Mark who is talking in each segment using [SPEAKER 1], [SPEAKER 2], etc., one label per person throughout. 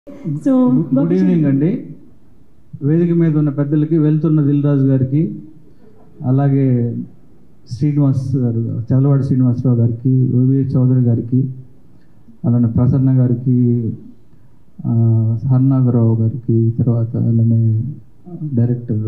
[SPEAKER 1] so
[SPEAKER 2] good evening అండి వేదిక మీద ఉన్న పెద్దలకి వెళ్తున్న దిల్రాజు గారికి అలాగే శ్రీనివాస్ గారు చదలవాడి శ్రీనివాసరావు గారికి ఓవి చౌదరి గారికి అలానే ప్రసన్న గారికి ఆ, హర్నాథరావు గారికి తర్వాత అలానే డైరెక్టర్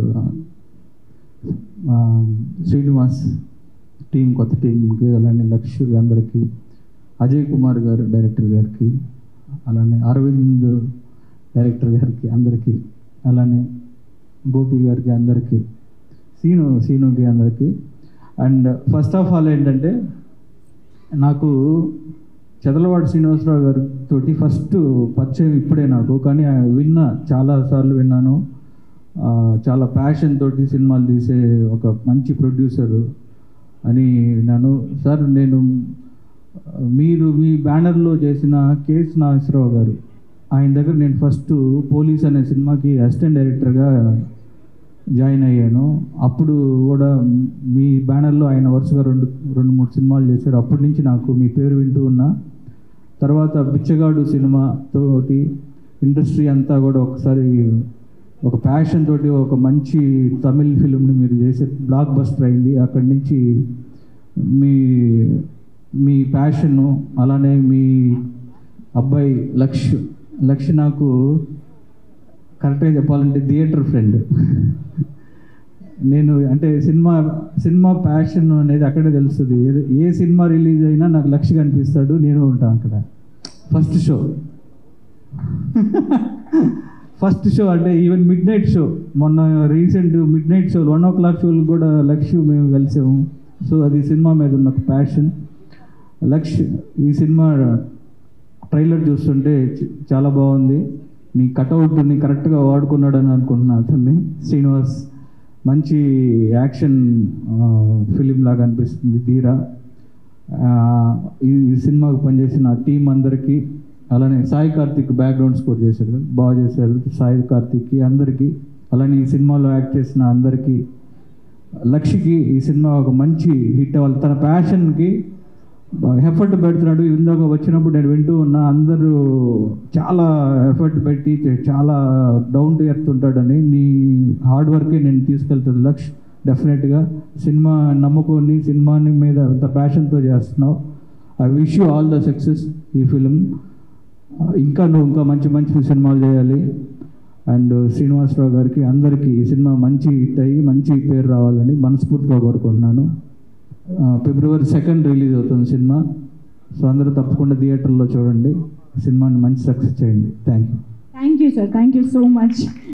[SPEAKER 2] ఆ, శ్రీనివాస్ టీం కొత్త టీంకి అలానే లక్ష్మి అందరికీ అజయ్ కుమార్ గారు డైరెక్టర్ గారికి అలానే అరవింద్ డైరెక్టర్ గారికి అందరికీ అలానే గోపి గారికి అందరికీ సీను సీనుకి అందరికీ అండ్ ఫస్ట్ ఆఫ్ ఆల్ ఏంటంటే నాకు చదలవాడి శ్రీనివాసరావు గారి తోటి ఫస్ట్ పరిచయం ఇప్పుడే నాకు కానీ ఆ విన్నా చాలాసార్లు విన్నాను ఆ, చాలా ప్యాషన్ తోటి సినిమాలు తీసే ఒక మంచి ప్రొడ్యూసరు అని విన్నాను సార్ నేను మీరు మీ బ్యానర్లో చేసిన కేఎస్ నాగేశ్వరరావు గారు ఆయన దగ్గర నేను ఫస్ట్ పోలీస్ అనే సినిమాకి అసిస్టెంట్ డైరెక్టర్గా జాయిన్ అయ్యాను అప్పుడు కూడా మీ బ్యానర్లో ఆయన వరుసగా రెండు రెండు మూడు సినిమాలు చేశారు అప్పటి నుంచి నాకు మీ పేరు వింటూ ఉన్నా తర్వాత బిచ్చగాడు సినిమా తోటి ఇండస్ట్రీ అంతా కూడా ఒకసారి ఒక ప్యాషన్ తోటి ఒక మంచి తమిళ్ ఫిలింని మీరు చేసే బ్లాక్ బస్టర్ అయింది అక్కడి నుంచి మీ మీ ప్యాషను అలానే మీ అబ్బాయి లక్ష్ లక్ష్ నాకు కరెక్ట్గా చెప్పాలంటే థియేటర్ ఫ్రెండ్ నేను అంటే సినిమా సినిమా ప్యాషన్ అనేది అక్కడే తెలుస్తుంది ఏది- ఏ సినిమా రిలీజ్ అయినా నాకు లక్ష్య కనిపిస్తాడు నేను ఉంటాను అక్కడ ఫస్ట్ షో ఫస్ట్ షో అంటే ఈవెన్ మిడ్ నైట్ షో మొన్న recent midnight show one o'clock షోలు కూడా లక్ష్య మేము కలిసాము సో అది సినిమా మీద ఉన్న ఒక ప్యాషన్ లక్ష్య ఈ సినిమా ట్రైలర్ చూస్తుంటే చ- చాలా బాగుంది నీ కటౌట్ని కరెక్ట్గా వాడుకున్నాడని అనుకుంటున్నా అతన్ని శ్రీనివాస్ మంచి యాక్షన్ ఫిలిం లాగా అనిపిస్తుంది ధీరా ఆ, ఈ సినిమాకు పనిచేసిన టీం అందరికీ అలానే సాయి కార్తిక్ బ్యాక్గ్రౌండ్ స్కోర్ చేశాడు బాగా చేశారు సాయి కార్తిక్కి అందరికీ అలానే ఈ సినిమాలో యాక్ట్ చేసిన అందరికీ లక్ష్యకి ఈ సినిమా ఒక మంచి హిట్ అవ్వాలి తన ప్యాషన్కి ఎఫర్ట్ పెడుతున్నాడు ఇందాక వచ్చినప్పుడు నేను వింటూ ఉన్నా అందరూ చాలా ఎఫర్ట్ పెట్టి చాలా డౌన్ టు ఎర్త్ ఉంటాడని నీ హార్డ్ వర్కే నేను తీసుకెళ్తుంది లక్ష్ డెఫినెట్గా సినిమా నమ్ముకొని సినిమాని మీద అంత ప్యాషన్తో చేస్తున్నావు I wish you all the success ఈ ఫిలిం ఇంకా నువ్వు ఇంకా మంచి మంచి సినిమాలు చేయాలి అండ్ శ్రీనివాసరావు గారికి అందరికీ ఈ సినిమా మంచి హిట్ అయ్యి మంచి పేరు రావాలని మనస్ఫూర్తిగా కోరుకుంటున్నాను ఆ, ఫిబ్రవరి సెకండ్ రిలీజ్ అవుతుంది సినిమా సో అందరూ తప్పకుండా థియేటర్లో చూడండి సినిమాని మంచి సక్సెస్ చేయండి thank you
[SPEAKER 1] thank you sir thank you so much